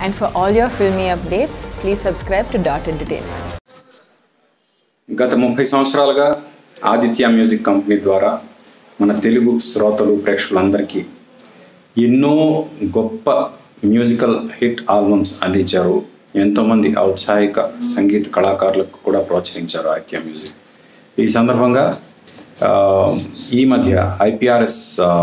And for all your filmy updates, please subscribe to Dot Entertainment. గత ముప్పై సంవత్సరాలుగా Aditya music company ద్వారా మన తెలుగు శ్రోతలు ప్రేక్షకులందరికీ ఎన్నో గొప్ప మ్యూజికల్ హిట్ ఆల్బమ్స్ అందించారు ఎంతోమంది ఔత్సాహిక సంగీత కళాకారులకు కూడా ప్రోత్సహించారు ఆదిత్య మ్యూజిక్ ఈ సందర్భంగా ఆ, ఈ మధ్య ఐపిఆర్ఎస్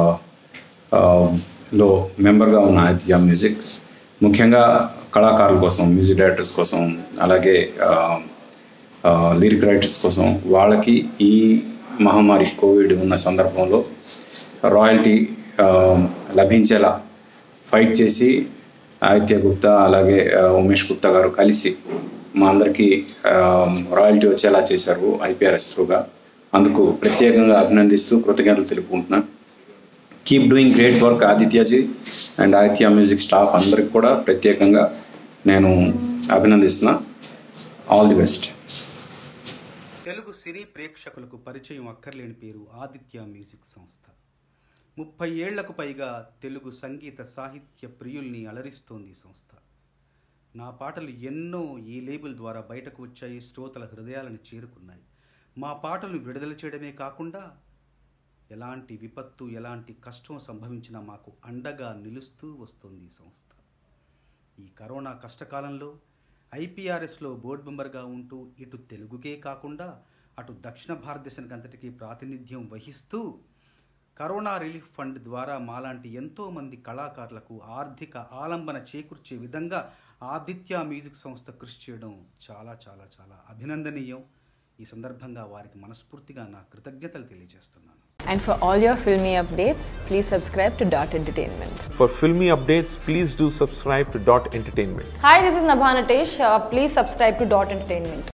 లో మెంబర్గా ఉన్న ఆదిత్య మ్యూజిక్ ముఖ్యంగా కళాకారుల కోసం మ్యూజిక్ డైరెక్టర్స్ కోసం అలాగే ఆ, లిరిక్ రైటర్స్ కోసం వాళ్ళకి ఈ మహమ్మారి కోవిడ్ ఉన్న సందర్భంలో రాయల్టీ ఆ, లభించేలా ఫైట్ చేసి ఆదిత్య గుప్తా అలాగే ఆ, ఉమేష్ గుప్తా గారు కలిసి మా అందరికీ రాయల్టీ వచ్చేలా చేశారు ఐపీఆర్ఎస్ త్రూగా అందుకు ప్రత్యేకంగా అభినందిస్తూ కృతజ్ఞతలు తెలుపుకుంటున్నాను keep doing great work Aditya ji and Aditya music staff అందరికి కూడా ప్రత్యేకంగా నేను అభినందిస్తున్నా all the best Telugu cine ప్రేక్షకులకు పరిచయం అక్కర్లేని పేరు ఆదిత్య మ్యూజిక్ సంస్థ ముప్పై ఏళ్లకు పైగా తెలుగు సంగీత సాహిత్య ప్రియుల్ని అలరిస్తోంది ఈ సంస్థ నా పాటలు ఎన్నో ఈ లేబుల్ ద్వారా బయటకు వచ్చాయి శ్రోతల హృదయాలను చేరుకున్నాయి మా పాటలను విడుదల చేయడమే కాకుండా ఎలాంటి విపత్తు ఎలాంటి కష్టం సంభవించినా మాకు అండగా నిలుస్తూ వస్తుంది ఈ సంస్థ ఈ కరోనా కష్టకాలంలో ఐపీఆర్ఎస్లో బోర్డు మెంబర్గా ఉంటూ ఇటు తెలుగుకే కాకుండా అటు దక్షిణ భారతదేశానికి అంతటికీ ప్రాతినిధ్యం వహిస్తూ కరోనా రిలీఫ్ ఫండ్ ద్వారా మాలాంటి ఎంతో మంది కళాకారులకు ఆర్థిక ఆలంబన చేకూర్చే విధంగా ఆదిత్య మ్యూజిక్ సంస్థ కృషి చేయడం చాలా చాలా చాలా అభినందనీయం ఈ సందర్భంగా వారికి మనస్ఫూర్తిగా నా కృతజ్ఞతలు తెలియజేస్తున్నాను And for all your filmy updates, please subscribe to Dot Entertainment. For filmy updates, please do subscribe to Dot Entertainment. Hi, this is Nabha Natesh. Uh, please subscribe to Dot Entertainment.